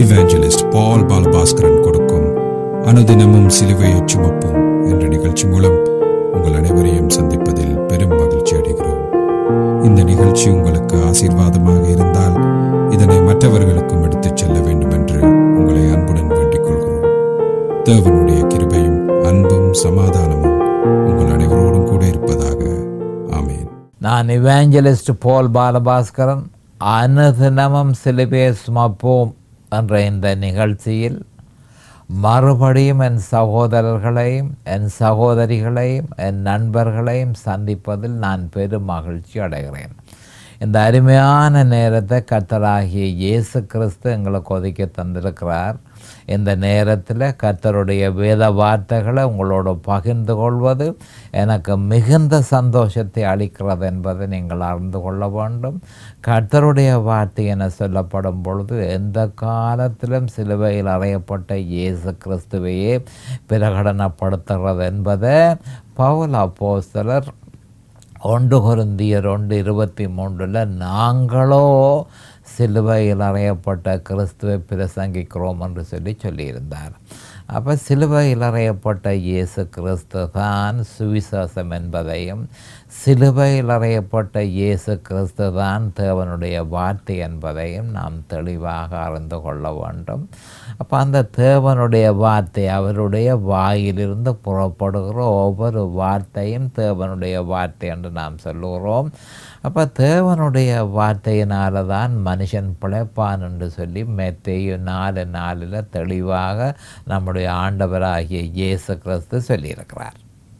இவாஞ்சலிஸ்ட் பால் பாலபாஸ்கரன் கொடுக்கும் அனுதினமும் சிலுவையைச் சுமப்போம் என்ற நிகழ்ச்சி மூலம் உங்கள் அனைவரையும் சந்திப்பதில் பெரும் மகிழ்ச்சி அடைகிறோம் இந்த நிகழ்ச்சி உங்களுக்கு ஆசீர்வாதமாக இருந்தால் இதனை மற்றவர்களுக்கும் எடுத்துச் செல்ல வேண்டும் என்று உங்களை அன்புடன் வேண்டிக் கொள்கிறோம் தேவனுடைய கிருபையும் அன்பும் சமாதானமும் உங்கள் அனைவரோடும் கூட இருப்பதாக ஆமென் நான் இவாஞ்சலிஸ்ட் போல் பாலபாஸ்கரன் அனுதினமும் சிலுவையை சுமப்போம் என்ற இந்த நிகழ்ச்சியில் மறுபடியும் என் சகோதரர்களையும் என் சகோதரிகளையும் என் நண்பர்களையும் சந்திப்பதில் நான் பெரும் மகிழ்ச்சி அடைகிறேன் இந்த அருமையான நேரத்தை கர்த்தராகிய இயேசு கிறிஸ்து எங்களுக்கு ஒதுக்கி தந்திருக்கிறார் இந்த நேரத்தில் கர்த்தருடைய வேத வார்த்தைகளை உங்களோடு பகிர்ந்து கொள்வது எனக்கு மிகுந்த சந்தோஷத்தை அளிக்கிறது என்பதை நீங்கள் அறிந்து கொள்ள வேண்டும் கர்த்தருடைய வார்த்தை என சொல்லப்படும் பொழுது எந்த காலத்திலும் சிலுவையில் அறையப்பட்ட இயேசு கிறிஸ்துவையே பிரகடனப்படுத்துகிறது என்பதை பவுல் அப்போஸ்தலர் ஒன்று குருந்தியர் ஒன்று இருபத்தி மூன்றில் நாங்களோ சிலுவையில் அறையப்பட்ட கிறிஸ்துவை பிரசங்கிக்கிறோம் என்று சொல்லி சொல்லியிருந்தார் அப்போ சிலுவையில் அறையப்பட்ட இயேசு கிறிஸ்து தான் சுவிசேஷம் என்பதையும் சிலுவையில் அறையப்பட்ட இயேசு கிறிஸ்து தான் தேவனுடைய வார்த்தை என்பதையும் நாம் தெளிவாக அறிந்து கொள்ள வேண்டும் அப்போ அந்த தேவனுடைய வார்த்தை அவருடைய வாயிலிருந்து புறப்படுகிற ஒவ்வொரு வார்த்தையும் தேவனுடைய வார்த்தை என்று நாம் சொல்லுகிறோம் அப்போ தேவனுடைய வார்த்தையினால தான் மனுஷன் பிழைப்பான் என்று சொல்லி மெத்தையு நாலு நாளில் தெளிவாக நம்முடைய ஆண்டவராகிய இயேசு கிறிஸ்து சொல்லியிருக்கிறார்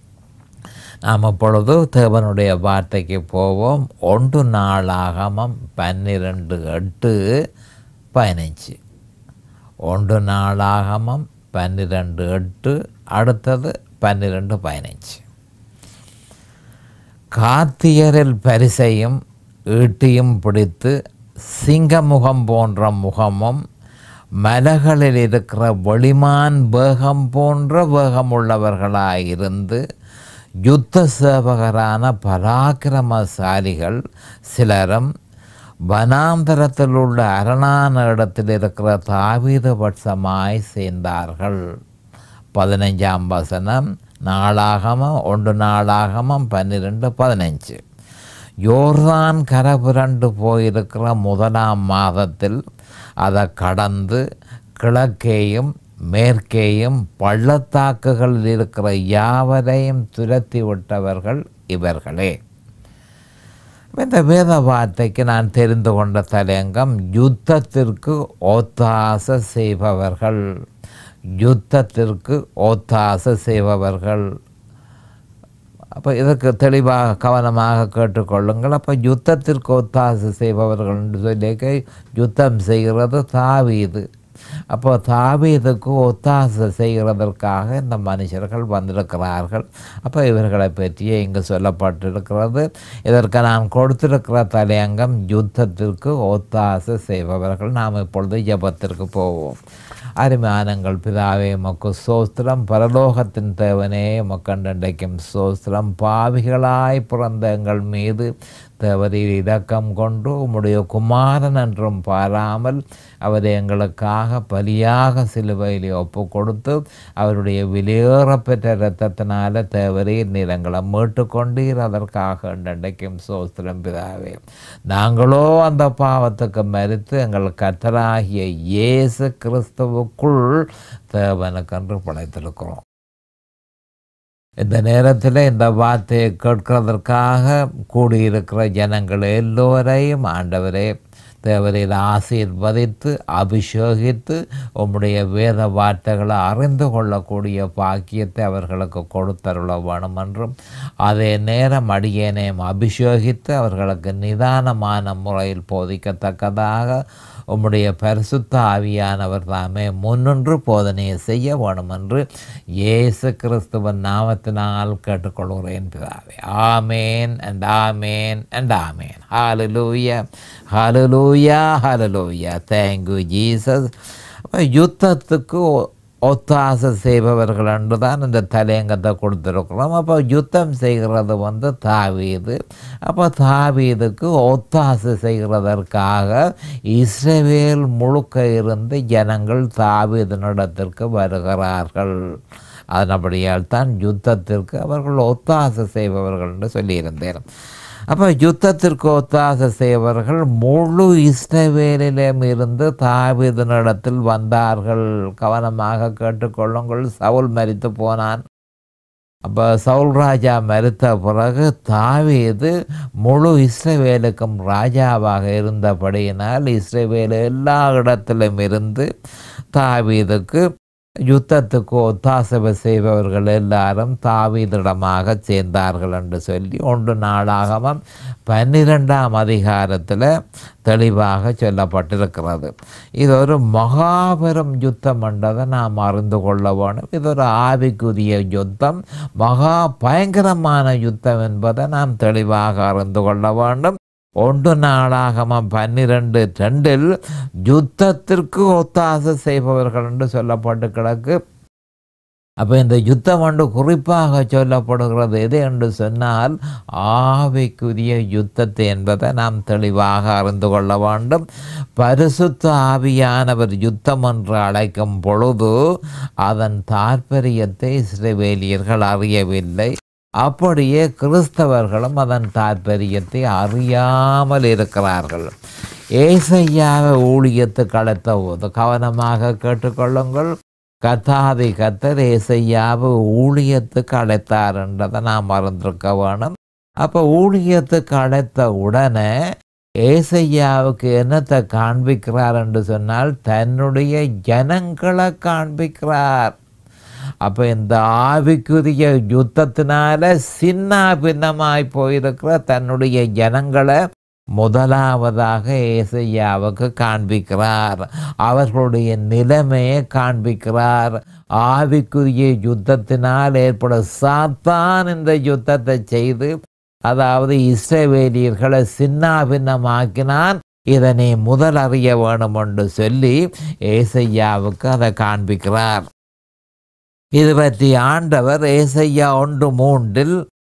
நாம் இப்பொழுது தேவனுடைய வார்த்தைக்கு போவோம் ஒன்று நாளாகமம் பன்னிரெண்டு எட்டு பதினஞ்சு ஒன்று நாளாகமம் பன்னிரெண்டு எட்டு அடுத்தது பன்னிரெண்டு பதினஞ்சு காத்தியரில் பரிசையும் ஈட்டியும் பிடித்து சிங்கமுகம் போன்ற முகமும் மலைகளில் இருக்கிற வெளிமான் வேகம் போன்ற வேகமுள்ளவர்களாயிருந்து யுத்த சேவகரான பராக்கிரமசாலிகள் சிலரும் வனாந்தரத்தில் உள்ள அரணான இடத்தில் இருக்கிற தாவீத பட்சமாய் சேர்ந்தார்கள் பதினஞ்சாம் வசனம் நாளாகமம் ஒன்று நாளாகமம் பன்னிரெண்டு பதினஞ்சு யோர்தான் கரபுரண்டு போயிருக்கிற முதலாம் மாதத்தில் அதை கடந்து கிழக்கேயும் மேற்கேயும் பள்ளத்தாக்குகளில் இருக்கிற யாவரையும் துரத்தி விட்டவர்கள் இவர்களே இந்த வேத வார்த்தைக்கு நான் தெரிந்து கொண்ட தலையங்கம் யுத்தத்திற்கு ஒத்தாச செய்பவர்கள் யுத்தத்திற்கு ஒத்தாசை செய்பவர்கள் அப்போ இதற்கு தெளிவாக கவனமாக கேட்டுக்கொள்ளுங்கள் அப்போ யுத்தத்திற்கு ஒத்தாசை செய்பவர்கள் என்று சொல்லி யுத்தம் செய்கிறது தாவீது அப்போ தாவீதுக்கு ஒத்தாசை செய்கிறதற்காக இந்த மனுஷர்கள் வந்திருக்கிறார்கள் அப்போ இவர்களை பற்றியே இங்கு சொல்லப்பட்டிருக்கிறது இதற்கு நான் கொடுத்திருக்கிற தலையங்கம் யுத்தத்திற்கு ஒத்தாசை செய்பவர்கள் நாம் இப்பொழுது ஜபத்திற்கு போவோம் அருமையானங்கள் பிதாவே மக்கு சோஸ்திரம் பரலோகத்தின் தேவனே மக்கண்டண்டைக்கும் சோஸ்திரம் பாவிகளாய் பிறந்த எங்கள் மீது தேவரீர் இரக்கம் கொண்டு உம்முடைய குமாரன் என்றும் பாராமல் அவரை எங்களுக்காக பலியாக சிலுவையிலே ஒப்பு கொடுத்து அவருடைய வெளியேறப்பெற்ற இரத்தத்தினால தேவரீர் நீர் எங்களை மீட்டு கொண்டீர் அதற்காக இன்றைக்கும் சோஸ்திரம் பிதாவே நாங்களோ அந்த பாவத்துக்கு மறித்து எங்கள் கத்தராகிய இயேசு கிறிஸ்துவுக்குள் தேவனுக்கென்று படைத்திருக்கிறோம் இந்த நேரத்தில் இந்த வார்த்தையை கேட்கிறதற்காக கூடியிருக்கிற ஜனங்கள் எல்லோரையும் ஆண்டவரே தேவரையில் ஆசீர்வதித்து அபிஷேகித்து உம்முடைய வேத வார்த்தைகளை அறிந்து கொள்ளக்கூடிய பாக்கியத்தை அவர்களுக்கு கொடுத்தருள வேணும் என்றும் அதே நேரம் அடியேனையும் அபிஷேகித்து அவர்களுக்கு நிதானமான முறையில் போதிக்கத்தக்கதாக உம்முடைய பரிசுத்த ஆவியானவர் தாமே முன்னின்று போதனையை செய்ய வேணும் என்று இயேசு கிறிஸ்துவன் நாமத்தினால் கேட்டுக்கொள்கிறேன் பிதாவே amen and amen and amen hallelujah hallelujah hallelujah thank you Jesus அப்போ யுத்தத்துக்கு ஒத்தாசை செய்பவர்கள் என்று தான் இந்த தலையங்கத்தை கொடுத்துருக்குறோம் அப்போ யுத்தம் செய்கிறது வந்து தாவீது அப்போ தாவீதுக்கு ஒத்தாசை செய்கிறதற்காக இஸ்ரவேல் முழுக்க இருந்து ஜனங்கள் தாவீதனிடத்திற்கு வருகிறார்கள் அதனபடியால் தான் யுத்தத்திற்கு அவர்கள் ஒத்தாசை செய்பவர்கள் என்று சொல்லியிருந்தேன் அப்போ யுத்தத்திற்கு ஒத்தாசை செய்பவர்கள் முழு இஸ்ரவேலிலும் இருந்து தாவீதனிடத்தில் வந்தார்கள் கவனமாக கேட்டுக்கொள்ளுங்கள் சவுல் மரித்து போனான் அப்போ சவுல் ராஜா மரித்த பிறகு தாவீது முழு இஸ்ரவேலுக்கும் ராஜாவாக இருந்தபடியினால் இஸ்ரவேல் எல்லா இடத்திலும் இருந்து தாவீதுக்கு யுத்தத்துக்கு ஒத்தாசை செய்பவர்கள் எல்லாரும் தாவீதிடமாக சேர்ந்தார்கள் என்று சொல்லி ஒன்று நாளாகவும் பன்னிரெண்டாம் அதிகாரத்தில் தெளிவாக சொல்லப்பட்டிருக்கிறது இது ஒரு மகாபெரும் யுத்தம் என்றதை நாம் அறிந்து கொள்ள வேணும் இது ஒரு ஆவிக்குரிய யுத்தம் மகா பயங்கரமான யுத்தம் என்பதை நாம் தெளிவாக அறிந்து கொள்ள வேண்டும் ஒன்று நாளாகமம் பன்னிரெண்டு ரெண்டில் யுத்தத்திற்கு ஒத்தாசை செய்பவர்கள் என்று சொல்லப்பட்டு கிடக்கு அப்போ இந்த யுத்தம் ஒன்று குறிப்பாக சொல்லப்படுகிறது எது என்று சொன்னால் ஆவிக்குரிய யுத்தத்தை என்பதை நாம் தெளிவாக அறிந்து கொள்ள வேண்டும் பரிசுத்த ஆவியானவர் யுத்தம் என்று அழைக்கும் பொழுது அதன் தாற்பயத்தை இஸ்ரவேலியர்கள் அறியவில்லை அப்படியே கிறிஸ்தவர்களும் அதன் தாற்பயத்தை அறியாமல் இருக்கிறார்கள் ஏசையாவை ஊழியத்துக்கு அழைத்த போது கவனமாக கேட்டுக்கொள்ளுங்கள் கத்தாதி கத்தர் ஏசையாவை ஊழியத்துக்கு அழைத்தார் என்றதை நாம் மறந்திருக்க வேணும் அப்போ ஊழியத்துக்கு அழைத்த உடனே ஏசையாவுக்கு என்னத்தை காண்பிக்கிறார் என்று சொன்னால் தன்னுடைய ஜனங்களை காண்பிக்கிறார் அப்போ இந்த ஆவிக்குரிய யுத்தத்தினால சின்ன பின்னமாய் போயிருக்கிற தன்னுடைய ஜனங்களை முதலாவதாக ஏசையாவுக்கு காண்பிக்கிறார் அவர்களுடைய நிலைமையை காண்பிக்கிறார் ஆவிக்குரிய யுத்தத்தினால் ஏற்படும் சாத்தான் இந்த யுத்தத்தை செய்து அதாவது இஸ்ரவேலியர்களை சின்ன பின்னமாக்கினான் இதனை முதல் அறிய வேணும் என்று சொல்லி ஏசையாவுக்கு அதை காண்பிக்கிறார் இது பற்றி ஆண்டவர் ஏசையா ஒன்று மூன்றில்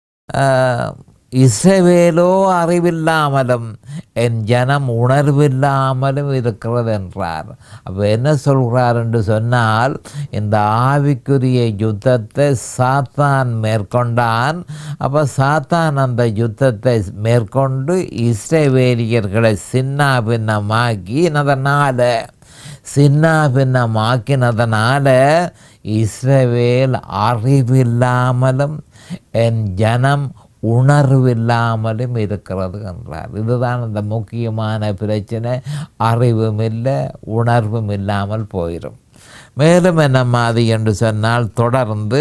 இஸ்ரவேலோ அறிவில்லாமலும் என் ஜனம் உணர்வில்லாமலும் இருக்கிறது என்றார் அப்போ என்ன சொல்கிறார் என்று சொன்னால் இந்த ஆவிக்குரிய யுத்தத்தை சாத்தான் மேற்கொண்டான் அப்போ சாத்தான் அந்த யுத்தத்தை மேற்கொண்டு இஸ்ரவேலியர்களை சின்ன பின்னமாக்கினதனால சின்ன பின்னமாக்கினதனால இஸ்ரவேல் அறிவில்லாமலும் என் ஜனம் உணர்வில்லாமலும் இருக்கிறது என்றார் இதுதான் அந்த முக்கியமான பிரச்சனை அறிவும் இல்லை உணர்வும் இல்லாமல் போயிடும் மேலும் என்ன மாதிரி என்று சொன்னால் தொடர்ந்து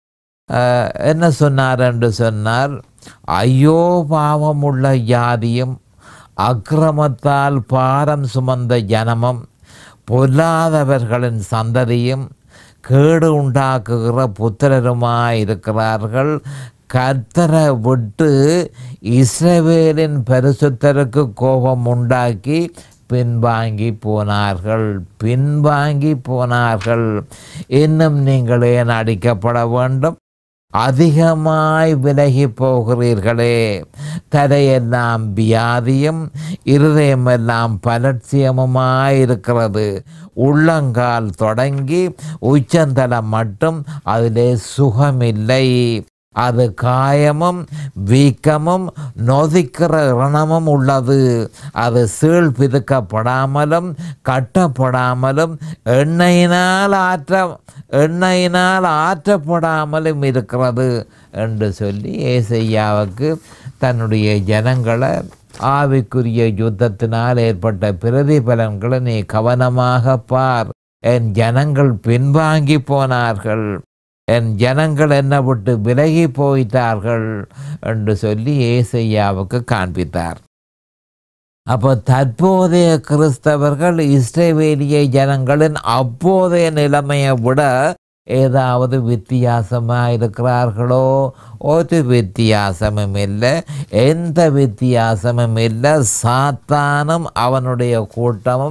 என்ன சொன்னார் என்று சொன்னால் ஐயோ பாவமுள்ள ஜாதியும் அக்கிரமத்தால் பாரம் சுமந்த ஜனமும் பொல்லாதவர்களின் சந்ததியும் கேடு உண்டாக்குகிற புத்திரருமாயிருக்கிறார்கள் கர்த்தரை விட்டு இஸ்ரவேலின் பரிசுத்தருக்கு கோபம் உண்டாக்கி பின்வாங்கி போனார்கள் பின்வாங்கி போனார்கள் இன்னும் நீங்கள் ஏன் அடிக்கப்பட வேண்டும் அதிகமாய் விலகி போகிறீர்களே தலையெல்லாம் வியாதியும் இருதயமெல்லாம் பலட்சியமுமாய் இருக்கிறது உள்ளங்கால் தொடங்கி உச்சந்தலம் மட்டும் அதிலே சுகமில்லை அது காயமும் வீக்கமும் நொதிக்கிற இரணமும் உள்ளது அது சீழ் பிதுக்கப்படாமலும் கட்டப்படாமலும் எண்ணெயினால் ஆற்ற எண்ணெயினால் ஆற்றப்படாமலும் இருக்கிறது என்று சொல்லி ஏசையாவுக்கு தன்னுடைய ஜனங்களை ஆவிக்குரிய யுத்தத்தினால் ஏற்பட்ட பிரதிபலன்களை நீ கவனமாக பார் என் ஜனங்கள் பின்வாங்கி போனார்கள் என் ஜனங்கள் என்ன விட்டு விலகி போயிட்டார்கள் என்று சொல்லி ஏசையாவுக்கு காண்பித்தார் அப்போ தற்போதைய கிறிஸ்தவர்கள் இஸ்ரேவேலிய ஜனங்களின் அப்போதைய நிலைமையை விட ஏதாவது வித்தியாசமாக இருக்கிறார்களோ ஒரு வித்தியாசமும் இல்லை எந்த வித்தியாசமும் இல்லை சாத்தானும் அவனுடைய கூட்டமும்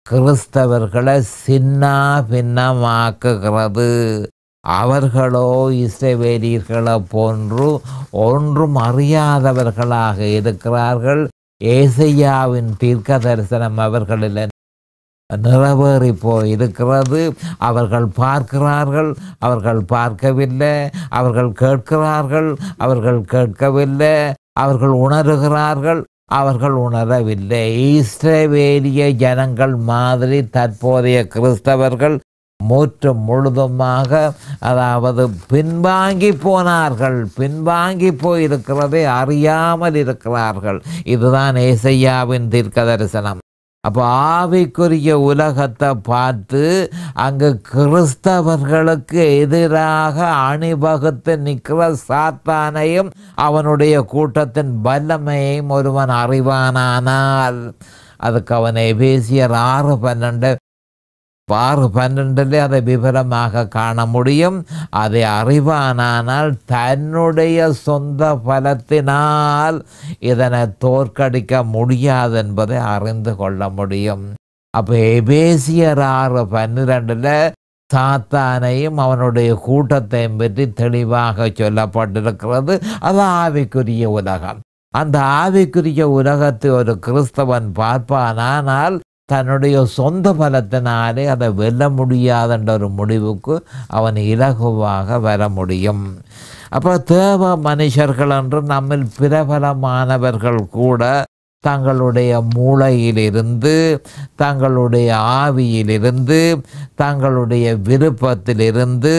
கிறிஸ்தவர்களை சின்ன பின்னமாக்குகிறது அவர்களோ இஸ்ரவேலியர்களை போன்று ஒன்றும் அறியாதவர்களாக இருக்கிறார்கள் ஏசையாவின் தீர்க்க தரிசனம் அவர்களில் நிறைவேறி போயிருக்கிறது அவர்கள் பார்க்கிறார்கள் அவர்கள் பார்க்கவில்லை அவர்கள் கேட்கிறார்கள் அவர்கள் கேட்கவில்லை அவர்கள் உணர்கிறார்கள் அவர்கள் உணரவில்லை இஸ்ரவேலிய ஜனங்கள் மாதிரி தற்போதைய கிறிஸ்தவர்கள் முற்றும் முழுதுமாக அதாவது பின்வாங்கி போனார்கள் பின்வாங்கி போயிருக்கிறதை அறியாமல் இருக்கிறார்கள் இதுதான் ஏசையாவின் தீர்க்க தரிசனம் அப்போ ஆவிக்குரிய உலகத்தை பார்த்து அங்கு கிறிஸ்தவர்களுக்கு எதிராக அணிவகுத்து நிற்கிற சாத்தானையும் அவனுடைய கூட்டத்தின் வல்லமையையும் ஒருவன் அறிவானானால் அதுக்கு அவன் எபேசியர் ஆறு பன்னெண்டு ஆறு பன்னெண்டில் அதை விவரமாக காண முடியும் அதை அறிவானானால் தன்னுடைய சொந்த பலத்தினால் இதனை தோற்கடிக்க முடியாது என்பதை அறிந்து கொள்ள முடியும் அப்போ எபேசியர் ஆறு பன்னிரெண்டில் சாத்தானையும் அவனுடைய கூட்டத்தையும் பற்றி தெளிவாக சொல்லப்பட்டிருக்கிறது அது ஆவிக்குரிய உலகம் அந்த ஆவிக்குரிய உலகத்தை ஒரு கிறிஸ்தவன் பார்ப்பானானால் தன்னுடைய சொந்த பலத்தினாலே அதை வெல்ல முடியாதுன்ற ஒரு முடிவுக்கு அவன் இலகுவாக வர முடியும் அப்போ தேவ மனுஷர்கள் என்று நம்மில் பிரபலமானவர்கள் கூட தங்களுடைய மூளையிலிருந்து தங்களுடைய ஆவியிலிருந்து தங்களுடைய விருப்பத்திலிருந்து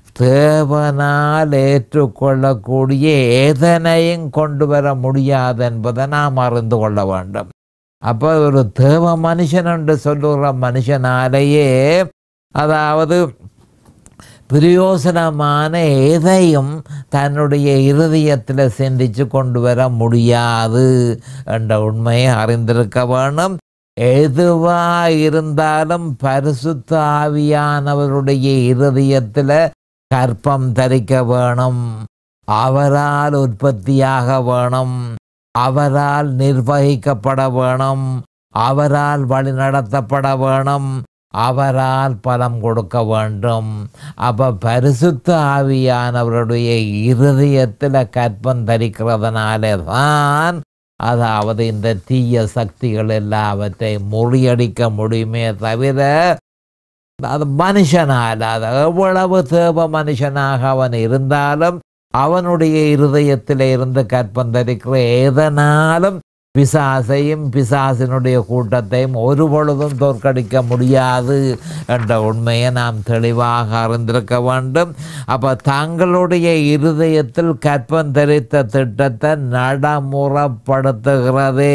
தேவனால் ஏற்றுக்கொள்ளக்கூடிய எதனையும் கொண்டு வர முடியாது என்பதை நாம் அறிந்து கொள்ள வேண்டும் அப்போ ஒரு தேவ மனுஷன் என்று சொல்லுகிற மனுஷனாலேயே அதாவது பிரயோசனமான எதையும் தன்னுடைய இருதயத்தில் சிந்திச்சு கொண்டு வர முடியாது என்ற உண்மையை அறிந்திருக்க வேணும் எதுவா இருந்தாலும் பரிசுத்த ஆவியானவருடைய இருதயத்தில் கற்பம் தரிக்க வேணும் அவரால் உற்பத்தியாக வேணும் அவரால் நிர்வகிக்கப்பட வேணும் அவரால் வழிநடத்தப்பட வேணும் அவரால் பலம் கொடுக்க வேண்டும் அப்போ பரிசுத்த ஆவியானவருடைய இருதயத்தில் கற்பம் தரிக்கிறதுனாலே தான் அதாவது இந்த தீய சக்திகள் எல்லாவற்றை முறியடிக்க முடியுமே தவிர அது மனுஷனால் அது எவ்வளவு தேவ மனுஷனாக அவன் இருந்தாலும் அவனுடைய இருதயத்தில் இருந்து கற்பந்தரிக்கிற ஏதனாலும் பிசாசையும் பிசாசினுடைய கூட்டத்தையும் ஒரு பொழுதும் தோற்கடிக்க முடியாது என்ற உண்மையை நாம் தெளிவாக அறிந்திருக்க வேண்டும் அப்போ தங்களுடைய இருதயத்தில் கற்பந்தரித்த திட்டத்தை நடைமுறைப்படுத்துகிறதே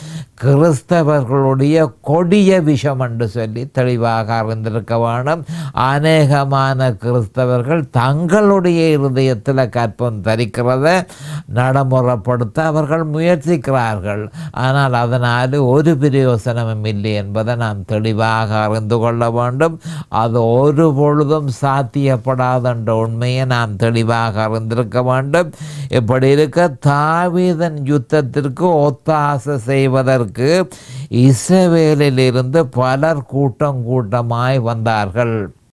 கிறிஸ்தவர்களுடைய கொடிய விஷம் என்று சொல்லி தெளிவாக அறிந்திருக்க வேண்டும் அநேகமான கிறிஸ்தவர்கள் தங்களுடைய இருதயத்தில் கற்பம் தரிக்கிறத நடைமுறைப்படுத்த அவர்கள் முயற்சிக்கிறார்கள் ஆனால் அதனால் ஒரு பிரயோசனமும் இல்லை என்பதை நாம் தெளிவாக அறிந்து கொள்ள வேண்டும் அது ஒரு பொழுதும் சாத்தியப்படாத என்ற உண்மையை நாம் தெளிவாக அறிந்திருக்க வேண்டும் இப்படி இருக்க தாவீதன் யுத்தத்திற்கு ஒத்தாசை செய்வதற்கு இஸ்ரவேலில் இருந்து பலர் கூட்டம் கூட்டமாய் வந்தார்கள்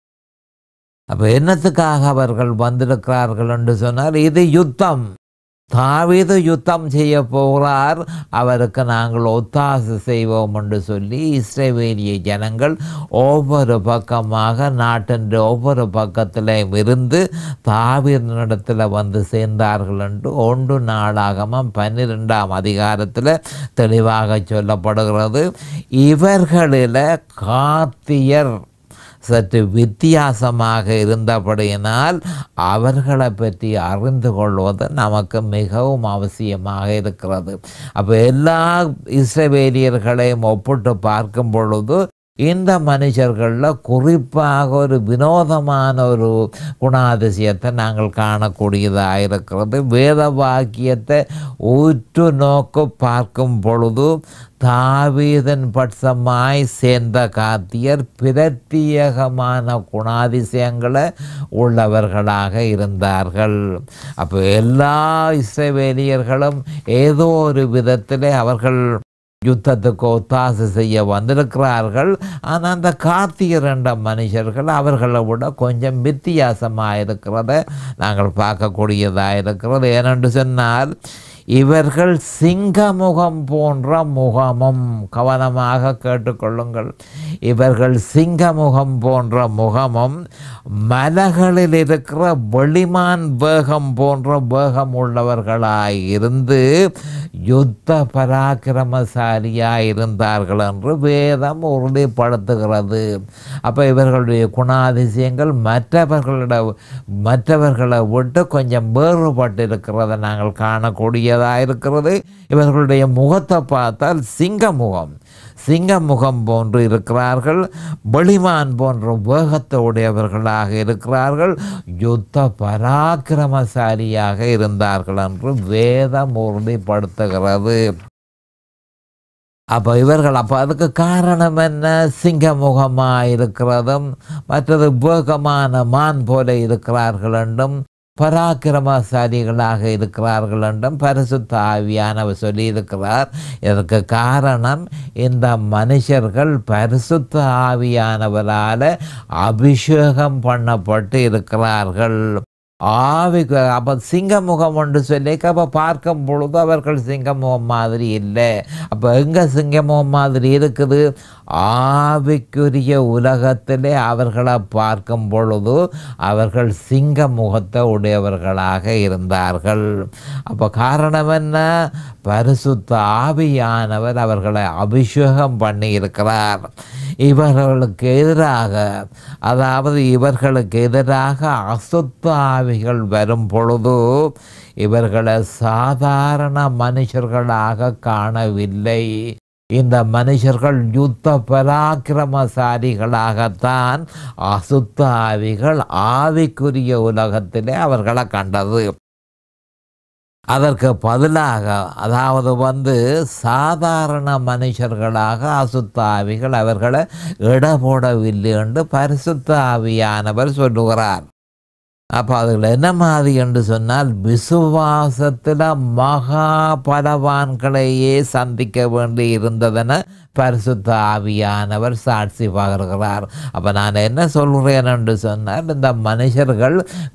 அப்போ என்னத்துக்காக அவர்கள் வந்திருக்கிறார்கள் என்று சொன்னால் இது யுத்தம் தாவீது யுத்தம் செய்ய போகிறார் அவருக்கு நாங்கள் ஒத்தாசை செய்வோம் என்று சொல்லி இஸ்ரேவேலிய ஜனங்கள் ஒவ்வொரு பக்கமாக நாட்டின் ஒவ்வொரு பக்கத்திலும் இருந்து தாவீதனிடத்தில் வந்து சேர்ந்தார்கள் என்று ஒன்று நாளாகமும் பன்னிரெண்டாம் அதிகாரத்தில் தெளிவாக சொல்லப்படுகிறது இவர்களில் காத்தியர் சற்று வித்தியாசமாக இருந்தபடியினால் அவர்களை பற்றி அறிந்து கொள்வது நமக்கு மிகவும் அவசியமாக இருக்கிறது அப்போ எல்லா இஸ்ரவேலியர்களையும் ஒப்பிட்டு பார்க்கும் பொழுது இந்த மனுஷர்களில் குறிப்பாக ஒரு வினோதமான ஒரு குணாதிசயத்தை நாங்கள் காணக்கூடியதாக இருக்கிறது வேத வாக்கியத்தை ஊற்று நோக்கு பார்க்கும் பொழுது தாவீதன் பட்சமாய் சேர்ந்த காத்தியர் பிரத்யேகமான குணாதிசயங்களை உள்ளவர்களாக இருந்தார்கள் அப்போ எல்லா இஸ்ரவேலியர்களும் ஏதோ ஒரு விதத்தில் அவர்கள் யுத்தத்துக்கு ஒத்தாசை செய்ய வந்திருக்கிறார்கள் ஆனால் அந்த கார்த்திகர் என்ற மனுஷர்கள் அவர்களை விட கொஞ்சம் வித்தியாசமாக இருக்கிறத நாங்கள் பார்க்கக்கூடியதாக இருக்கிறது ஏனென்று சொன்னால் இவர்கள் சிங்கமுகம் போன்ற முகமும் கவனமாக கேட்டுக்கொள்ளுங்கள் இவர்கள் சிங்கமுகம் போன்ற முகமும் மலைகளில் இருக்கிற வெளிமான் வேகம் போன்ற வேகம் உள்ளவர்களாய் இருந்து யுத்த பராக்கிரமசாலியாய் இருந்தார்கள் என்று வேதம் உறுதிப்படுத்துகிறது அப்போ இவர்களுடைய குணாதிசயங்கள் மற்றவர்களிட மற்றவர்களை விட்டு கொஞ்சம் வேறுபட்டு இருக்கிறத நாங்கள் காணக்கூடியதாக இருக்கிறது இவர்களுடைய முகத்தை பார்த்தால் சிங்க முகம் சிங்க முகம் போன்று இருக்கிறார்கள் வெளிமான் போன்ற வேகத்தை உடையவர்களாக இருக்கிறார்கள் யுத்த பராக்கிரமசாலியாக இருந்தார்கள் என்று வேதம் உறுதிப்படுத்துகிறது அப்போ இவர்கள் அப்போ அதுக்கு காரணம் என்ன சிங்கமுகமாக இருக்கிறதும் மற்றது வேகமான மான் போல இருக்கிறார்கள் என்றும் பராக்கிரமசாலிகளாக இருக்கிறார்கள் என்றும் பரிசுத்த ஆவியானவர் சொல்லியிருக்கிறார் இதற்கு காரணம் இந்த மனுஷர்கள் பரிசுத்த ஆவியானவரால் அபிஷேகம் பண்ணப்பட்டு இருக்கிறார்கள் ஆவி அப்போ சிங்கமுகம் என்று சொல்லி அப்போ பார்க்கும் பொழுது அவர்கள் சிங்கமுகம் மாதிரி இல்லை அப்போ எங்கே சிங்கமுகம் மாதிரி இருக்குது ஆவிக்குரிய உலகத்திலே அவர்களை பார்க்கும் பொழுது அவர்கள் சிங்க முகத்தை உடையவர்களாக இருந்தார்கள் அப்போ காரணம் என்ன பரிசுத்த ஆவியானவர் அவர்களை அபிஷேகம் பண்ணி இருக்கிறார் இவர்களுக்கு எதிராக அதாவது இவர்களுக்கு எதிராக அசுத்த ஆவிகள் வரும் பொழுது இவர்களை சாதாரண மனுஷர்களாக காணவில்லை இந்த மனுஷர்கள் யுத்த பராக்கிரமசாலிகளாகத்தான் அசுத்த ஆவிகள் ஆவிக்குரிய உலகத்திலே அவர்களை கண்டது அதற்கு பதிலாக அதாவது வந்து சாதாரண மனுஷர்களாக அசுத்த ஆவிகள் அவர்களை இடபோடவில்லை என்று பரிசுத்த ஆவியானவர் சொல்லுகிறார் அப்போ அதில் என்ன மாதிரி என்று சொன்னால் விசுவாசத்தில் மகா பலவான்களையே சந்திக்க வேண்டி இருந்ததென பரிசுத்த ஆவியானவர் சாட்சி பகர்கிறார் அப்போ நான் என்ன சொல்கிறேன் என்று சொன்னால் இந்த மனுஷர்கள்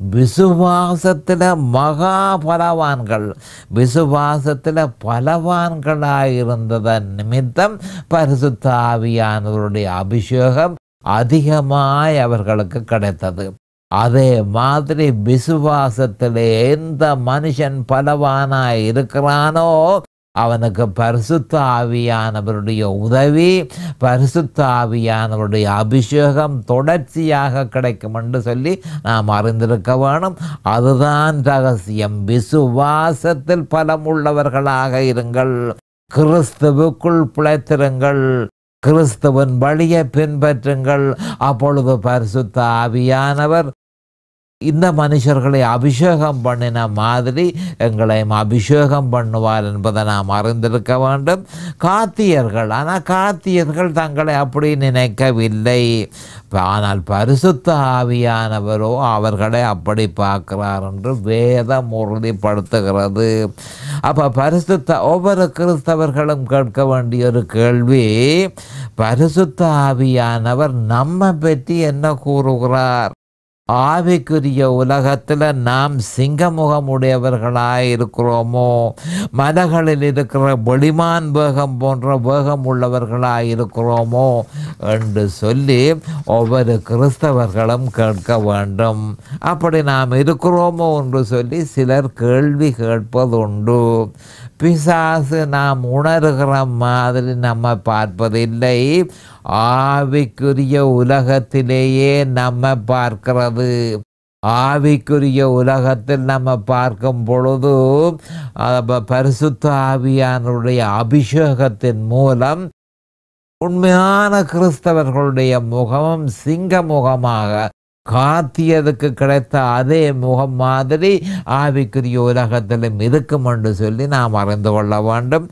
விசுவாசத்தில் மகா பலவான்கள் விசுவாசத்தில் பலவான்களாக இருந்ததன் நிமித்தம் பரிசுத்த ஆவியானவருடைய அபிஷேகம் அதிகமாய் அவர்களுக்கு கிடைத்தது அதே மாதிரி விசுவாசத்திலே எந்த மனுஷன் பலவானாய் இருக்கிறானோ அவனுக்கு பரிசுத்த ஆவியானவருடைய உதவி பரிசுத்த ஆவியானவருடைய அபிஷேகம் தொடர்ச்சியாக கிடைக்கும் என்று சொல்லி நாம் அறிந்திருக்க வேணும் அதுதான் ரகசியம் விசுவாசத்தில் பலமுள்ளவர்களாக இருங்கள் கிறிஸ்துவுக்குள் பிழைத்திருங்கள் கிறிஸ்துவின் வழியை பின்பற்றுங்கள் அப்பொழுது பரிசுத்த ஆவியானவர் இந்த மனுஷர்களை அபிஷேகம் பண்ணின மாதிரி எங்களையும் அபிஷேகம் பண்ணுவார் என்பதை நாம் அறிந்திருக்க வேண்டும் காத்தியர்கள் ஆனால் காத்தியர்கள் தங்களை அப்படி நினைக்கவில்லை ஆனால் பரிசுத்த ஆவியானவரோ அவர்களை அப்படி பார்க்கிறார் என்று வேதம் உறுதிப்படுத்துகிறது அப்போ பரிசுத்த ஒவ்வொரு கிறிஸ்தவர்களும் கேட்க வேண்டிய ஒரு கேள்வி பரிசுத்த ஆவியானவர் நம்ம பற்றி என்ன கூறுகிறார் ஆவிக்குரிய உலகத்தில் நாம் சிங்கமுகமுடையவர்களாய் இருக்கிறோமோ மலைகளில் இருக்கிற வெளிமான் வேகம் போன்ற வேகம் உள்ளவர்களாய் இருக்கிறோமோ என்று சொல்லி ஒவ்வொரு கிறிஸ்தவர்களும் கேட்க வேண்டும் அப்படி நாம் இருக்கிறோமோ என்று சொல்லி சிலர் கேள்வி கேட்பதுண்டு பிசாசு நாம் உணர்கிற மாதிரி நம்ம பார்ப்பதில்லை ஆவிக்குரிய உலகத்திலேயே நம்ம பார்க்கிறது ஆவிக்குரிய உலகத்தில் நம்ம பார்க்கும் பொழுது பரிசுத்த ஆவியானுடைய அபிஷேகத்தின் மூலம் உண்மையான கிறிஸ்தவர்களுடைய முகமும் சிங்க முகமாக காத்தியதுக்கு கிடைத்த அதே முகம் மாதிரி ஆவிக்குரிய உலகத்திலும் இருக்கும் என்று சொல்லி நாம் அறிந்து கொள்ள வேண்டும்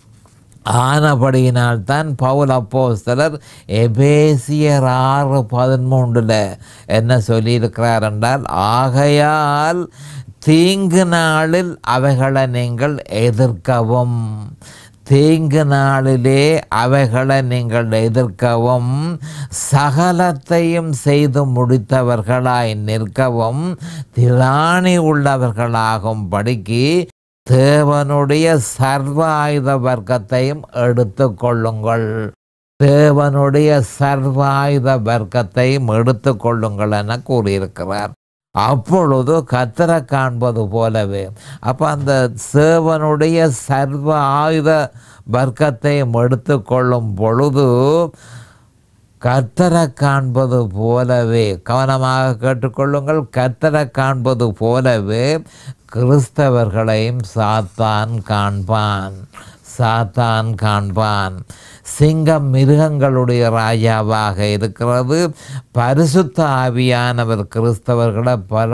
ஆனபடியினால் தான் பவுல் அப்போஸ்தலர் எபேசியர் ஆறு பதிமூன்றில் என்ன சொல்லியிருக்கிறார் என்றால் ஆகையால் தீங்கு நாளில் அவைகளை நீங்கள் எதிர்க்கவும் தீங்கு நாளிலே அவைகளை நீங்கள் எதிர்க்கவும் சகலத்தையும் செய்து முடித்தவர்களாய் நிற்கவும் திராணி உள்ளவர்களாகும் படிக்கு தேவனுடைய சர்வ ஆயுத வர்க்கத்தையும் எடுத்துக்கொள்ளுங்கள் தேவனுடைய சர்வாயுத வர்க்கத்தையும் எடுத்துக்கொள்ளுங்கள் என கூறியிருக்கிறார் அப்பொழுது கத்தரை காண்பது போலவே அப்போ அந்த சேவனுடைய சர்வ ஆயுத வர்க்கத்தையும் எடுத்துக்கொள்ளும் பொழுது கர்த்தரை காண்பது போலவே கவனமாக கேட்டுக்கொள்ளுங்கள் கர்த்தரை காண்பது போலவே கிறிஸ்தவர்களையும் சாத்தான் காண்பான் சாத்தான் காண்பான் சிங்கம் மிருகங்களுடைய ராஜாவாக இருக்கிறது பரிசுத்த ஆவியானவர் கிறிஸ்தவர்களை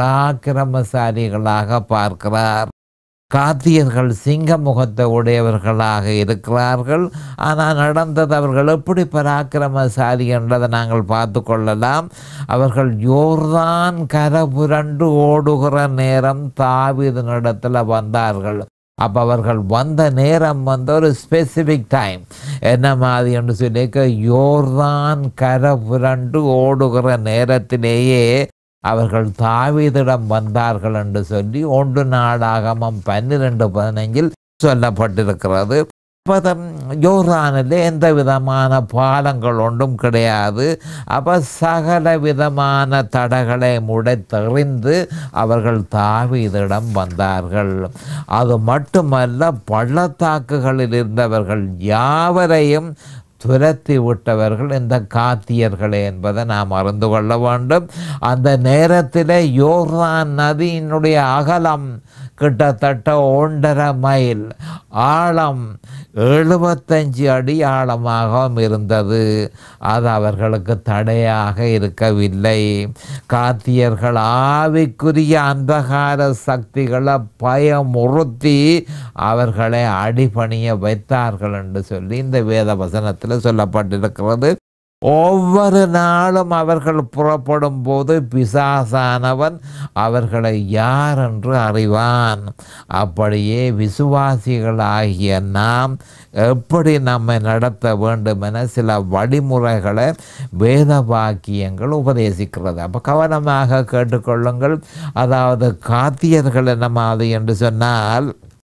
பராக்கிரமசாலிகளாக பார்க்கிறார் காத்தியர்கள் சிங்க முகத்தை உடையவர்களாக இருக்கிறார்கள் ஆனால் நடந்தது அவர்கள் எப்படி பராக்கிரமசாலி என்றதை நாங்கள் பார்த்து கொள்ளலாம் அவர்கள் யோர்தான் கரபுரண்டு ஓடுகிற நேரம் தாவிதனிடத்தில் வந்தார்கள் அப்போ அவர்கள் வந்த நேரம் வந்து ஒரு ஸ்பெசிஃபிக் டைம் என்ன மாதிரி என்று சொல்லிக்க யோர்தான் கரை புரண்டு ஓடுகிற நேரத்திலேயே அவர்கள் தாவீதிடம் வந்தார்கள் என்று சொல்லி ஒன்று நாடாகமம் பன்னிரெண்டு பதினைஞ்சில் சொல்லப்பட்டிருக்கிறது அப்போ யோர்தானில் எந்த விதமான பாலங்கள் ஒன்றும் கிடையாது அப்போ சகல விதமான தடைகளை முடைத்தெறிந்து அவர்கள் தாவீதிடம் வந்தார்கள் அது மட்டுமல்ல பள்ளத்தாக்குகளில் இருந்தவர்கள் யாவரையும் துரத்தி விட்டவர்கள் இந்த காத்தியர்களே என்பதை நாம் அறிந்து கொள்ள வேண்டும் அந்த நேரத்தில் யோர்தான் நதியினுடைய அகலம் கிட்டத்தட்ட ஒன்றரை மைல் ஆழம் எழுபத்தஞ்சு அடி ஆழமாகவும் இருந்தது அது அவர்களுக்கு தடையாக இருக்கவில்லை காத்தியர்கள் ஆவிக்குரிய அந்தகார சக்திகளை பயமுறுத்தி அவர்களை அடிபணிய வைத்தார்கள் என்று சொல்லி இந்த வேத வசனத்தில் சொல்லப்பட்டிருக்கிறது ஒவ்வொரு நாளும் அவர்கள் புறப்படும் போது பிசாசானவன் அவர்களை யார் என்று அறிவான் அப்படியே விசுவாசிகள் ஆகிய நாம் எப்படி நம்மை நடத்த வேண்டும் என சில வழிமுறைகளை வேத வாக்கியங்கள் உபதேசிக்கிறது அப்போ கவனமாக கேட்டுக்கொள்ளுங்கள் அதாவது காத்தியர்கள் என்ன மாதிரி என்று சொன்னால்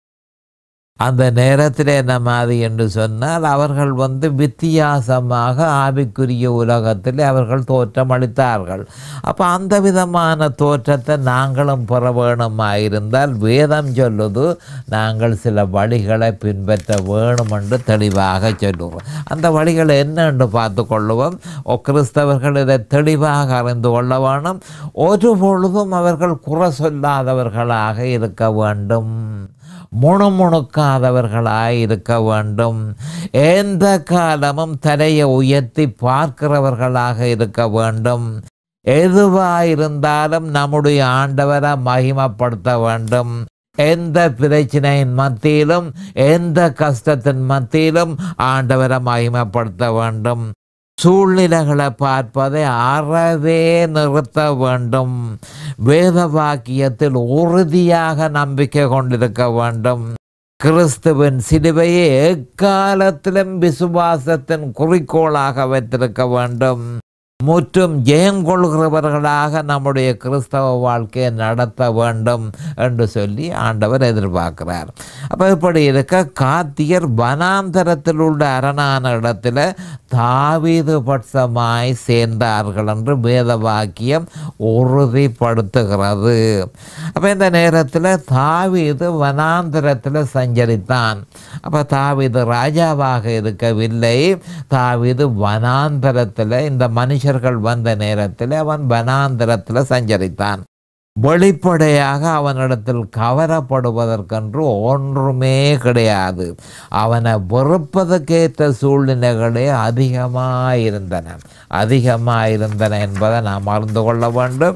அந்த நேரத்தில் என்ன மாதிரி என்று சொன்னால் அவர்கள் வந்து வித்தியாசமாக ஆவிக்குரிய உலகத்தில் அவர்கள் தோற்றம் அளித்தார்கள் அப்போ அந்த விதமான தோற்றத்தை நாங்களும் பெற வேணுமாயிருந்தால் வேதம் சொல்லுது நாங்கள் சில வழிகளை பின்பற்ற வேணும் என்று தெளிவாக சொல்லுவோம் அந்த வழிகள் என்ன என்று பார்த்து கொள்ளுவோம் ஓ, கிறிஸ்தவர்கள் இதை தெளிவாக அறிந்து கொள்ள வேணும் ஒரு பொழுதும் அவர்கள் குறை சொல்லாதவர்களாக இருக்க வேண்டும் முணுமுணுக்காதவர்களாய் இருக்க வேண்டும் எந்த காலமும் தலையை உயர்த்தி பார்க்கிறவர்களாக இருக்க வேண்டும் எதுவாயிருந்தாலும் நம்முடைய ஆண்டவரை மகிமைப்படுத்த வேண்டும் எந்த பிரச்சனையின் மத்தியிலும் எந்த கஷ்டத்தின் மத்தியிலும் ஆண்டவரை மகிமைப்படுத்த வேண்டும் சூழ்நிலைகளை பார்ப்பதை அறவே நிறுத்த வேண்டும் வேத வாக்கியத்தில் உறுதியாக நம்பிக்கை கொண்டிருக்க வேண்டும் கிறிஸ்துவின் சிலுவையை எக்காலத்திலும் விசுவாசத்தின் குறிக்கோளாக வைத்திருக்க வேண்டும் முற்றும் ஜெயம் கொள்கிறவர்களாக நம்முடைய கிறிஸ்தவ வாழ்க்கையை நடத்த வேண்டும் என்று சொல்லி ஆண்டவர் எதிர்பார்க்கிறார் அப்போ இப்படி இருக்க காத்தியர் வனாந்தரத்தில் உள்ள அரணான இடத்துல தாவீது பட்சமாய் சேர்ந்தார்கள் என்று வேத வாக்கியம் உறுதிப்படுத்துகிறது அப்போ இந்த நேரத்தில் தாவீது வனாந்தரத்தில் சஞ்சரித்தான் அப்போ தாவீது ராஜாவாக இருக்கவில்லை தாவீது வனாந்தரத்தில் இந்த மனுஷர்கள் வந்த நேரத்தில் அவன் வனாந்தரத்தில் சஞ்சரித்தான் வெளிப்படையாக அவனிடத்தில் கவரப்படுவதற்கென்று ஒன்றுமே கிடையாது அவனை வெறுப்பதற்கேற்ற சூழ்நிலைகளே அதிகமாயிருந்தன அதிகமாயிருந்தன என்பதை நாம் அறிந்து கொள்ள வேண்டும்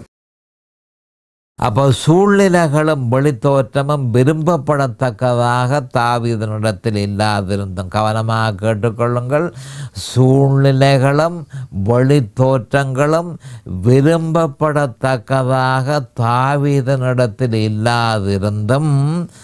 அப்போ சூழ்நிலைகளும் வெளித்தோற்றமும் விரும்பப்படத்தக்கதாக தாவீதனிடத்தில் இல்லாதிருந்தும் கவனமாக கேட்டுக்கொள்ளுங்கள் சூழ்நிலைகளும் வெளித்தோற்றங்களும் விரும்பப்படத்தக்கதாக தாவீதனிடத்தில் இல்லாதிருந்தும்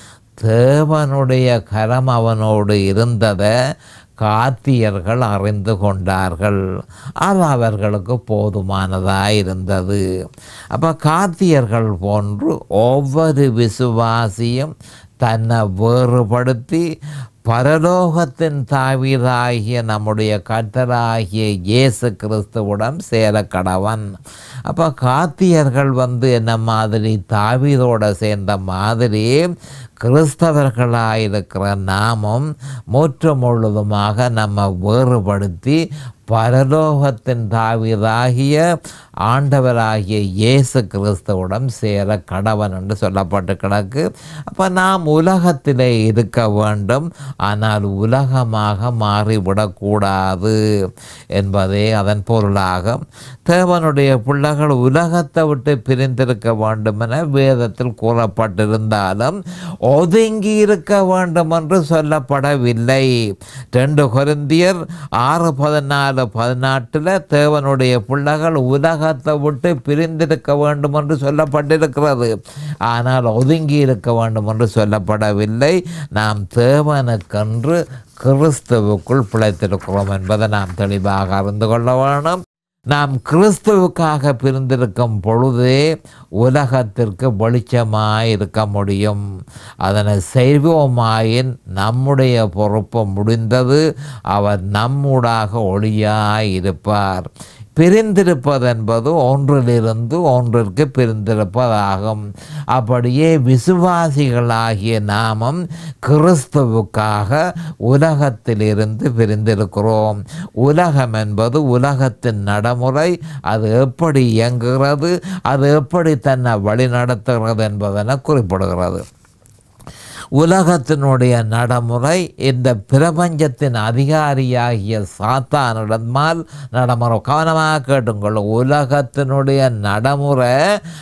தேவனுடைய கரம் அவனோடு இருந்ததை காத்தியர்கள் அறிந்து கொண்டார்கள் அது அவர்களுக்கு போதுமானதாக இருந்தது அப்போ காத்தியர்கள் போன்று ஒவ்வொரு விசுவாசியும் தன்னை வேறுபடுத்தி பரலோகத்தின் தாவீதாகிய நம்முடைய கர்த்தராகிய இயேசு கிறிஸ்துவுடன் சேர கடவன் அப்போ காத்தியர்கள் வந்து என்ன மாதிரி தாவீதோட சேர்ந்த மாதிரி கிறிஸ்தவர்களாயிருக்கிற நாமும் முற்று முழுதுமாக நம்ம வேறுபடுத்தி பரலோகத்தின் தாவிதாகிய ஆண்டவராகிய இயேசு கிறிஸ்துவுடன் சேர கடவன் என்று சொல்லப்பட்டு கிடக்கு அப்போ நாம் உலகத்திலே இருக்க வேண்டும் ஆனால் உலகமாக மாறிவிடக்கூடாது என்பதே அதன் பொருளாகும் தேவனுடைய பிள்ளைகள் உலகத்தை விட்டு பிரிந்திருக்க வேண்டும் என வேதத்தில் கூறப்பட்டிருந்தாலும் ஒதுங்கி இருக்க வேண்டும் என்று சொல்லப்படவில்லை ரெண்டு கொரிந்தியர் ஆறு பதினாலு பதினாட்டில் தேவனுடைய பிள்ளைகள் உலகத்தை விட்டு பிரிந்திருக்க வேண்டும் என்று சொல்லப்பட்டிருக்கிறது ஆனால் ஒதுங்கி இருக்க வேண்டும் என்று சொல்லப்படவில்லை நாம் தேவனுக்கென்று கிறிஸ்துவுக்குள் பிழைத்திருக்கிறோம் என்பதை நாம் தெளிவாக அறிந்து கொள்ள வேணும் நாம் கிறிஸ்துவுக்காக பிரிந்திருக்கும் பொழுதே உலகத்திற்கு வெளிச்சமாய் இருக்க முடியும் அதனை செய்வோமாயின் நம்முடைய பொறுப்பு முடிந்தது அவர் நம்மூடாக ஒளியாய் இருப்பார் பிரிந்திருப்பது என்பது ஒன்றிலிருந்து ஒன்றிற்கு பிரிந்திருப்பதாகும் அப்படியே விசுவாசிகளாகிய நாமும் கிறிஸ்துவுக்காக உலகத்திலிருந்து பிரிந்திருக்கிறோம் உலகம் என்பது உலகத்தின் நடைமுறை அது எப்படி இயங்குகிறது அது எப்படி தன்னை வழிநடத்துகிறது என்பதென குறிப்பிடுகிறது உலகத்தினுடைய நடைமுறை இந்த பிரபஞ்சத்தின் அதிகாரியாகிய சாத்தானிடமால் நடைமுறை கவனமாக கேட்டுங்கள் உலகத்தினுடைய நடைமுறை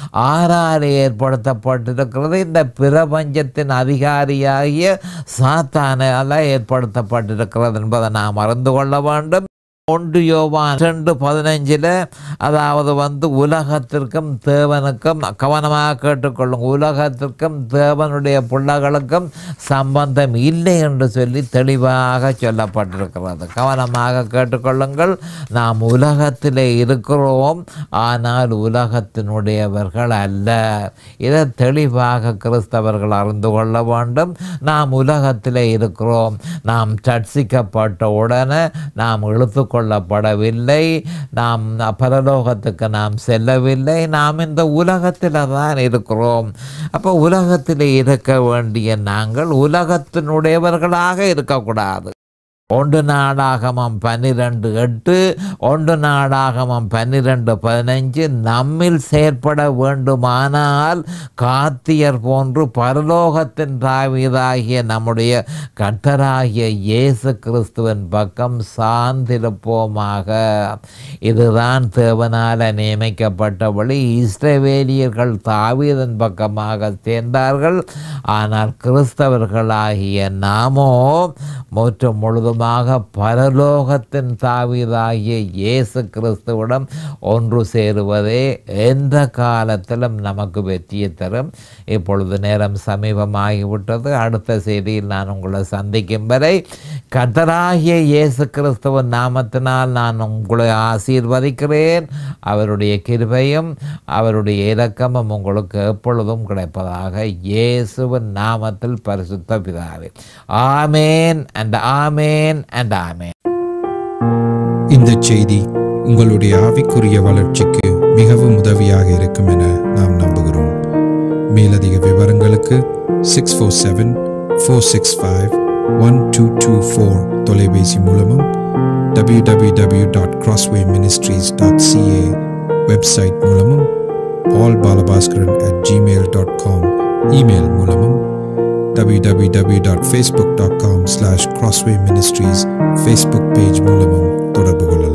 ஆறாறு ஏற்படுத்தப்பட்டிருக்கிறது இந்த பிரபஞ்சத்தின் அதிகாரியாகிய சாத்தானால் ஏற்படுத்தப்பட்டிருக்கிறது என்பதை நாம் அறிந்து கொள்ள வேண்டும் ஒன்று யோவான் ரெண்டு பதினஞ்சில் அதாவது வந்து உலகத்திற்கும் தேவனுக்கும் கவனமாக கேட்டுக்கொள்ளும் உலகத்திற்கும் தேவனுடைய பிள்ளைகளுக்கும் சம்பந்தம் இல்லை என்று சொல்லி தெளிவாக சொல்லப்பட்டிருக்கிறது கவனமாக கேட்டுக்கொள்ளுங்கள் நாம் உலகத்திலே இருக்கிறோம் ஆனால் உலகத்தினுடையவர்கள் அல்ல இதை தெளிவாக கிறிஸ்தவர்கள் அறிந்து கொள்ள வேண்டும் நாம் உலகத்திலே இருக்கிறோம் நாம் சர்ச்சிக்கப்பட்ட உடனே நாம் இழுத்து கொள்ளப்படவில்லை நாம் பரலோகத்துக்கு நாம் செல்லவில்லை நாம் இந்த உலகத்தில் தான் இருக்கிறோம் அப்போ உலகத்தில் இருக்க வேண்டிய நாங்கள் உலகத்தினுடையவர்களாக இருக்கக்கூடாது ஒன்று நாடாகமம் பன்னிரெண்டு எட்டு ஒன்று நாடாகமம் பன்னிரெண்டு பதினஞ்சு நம்மில் செயற்பட வேண்டுமானால் காத்தியர் போன்று பரலோகத்தின் தாவீதாகிய நம்முடைய கர்த்தராகிய இயேசு கிறிஸ்துவின் பக்கம் சார்ந்திருப்போமாக இதுதான் தேவனால் நியமிக்கப்பட்ட வழி இஸ்ரவேலியர்கள் தாவீதன் பக்கமாக சேர்ந்தார்கள் ஆனால் கிறிஸ்தவர்களாகிய நாமோ முற்றும் முழுதும் மூலமாக பரலோகத்தின் தாவீதாகிய இயேசு கிறிஸ்துவிடம் ஒன்று சேருவதே எந்த காலத்திலும் நமக்கு வெற்றியை தரும் இப்பொழுது நேரம் சமீபமாகிவிட்டது அடுத்த செய்தியில் நான் உங்களை சந்திக்கும் வரை கத்தராகிய இயேசு கிறிஸ்துவின் நாமத்தினால் நான் உங்களை ஆசீர்வதிக்கிறேன் அவருடைய கிருபையும் அவருடைய இரக்கமும் உங்களுக்கு எப்பொழுதும் கிடைப்பதாக இயேசுவின் நாமத்தில் பரிசுத்த பிதாவே ஆமேன் அண்ட் ஆமேன் அண்ட் ஆமேன் இந்த செய்தி உங்களுடைய ஆவிக்குரிய வளர்ச்சிக்கு மிகவும் உதவியாக இருக்கும் என நாம் நம்புகிறோம் மேலதிக விவரங்களுக்கு six four seven four six five one two two four தொலைபேசி மூலமும் W W W dot crossway ministries dot CA website மூலமும் ஆல் Balabaskaran at Gmail dot com email மூலமும் www.facebook.com slash crossway ministries Facebook page மூலமும் தொடர்பு கொள்ளலாம்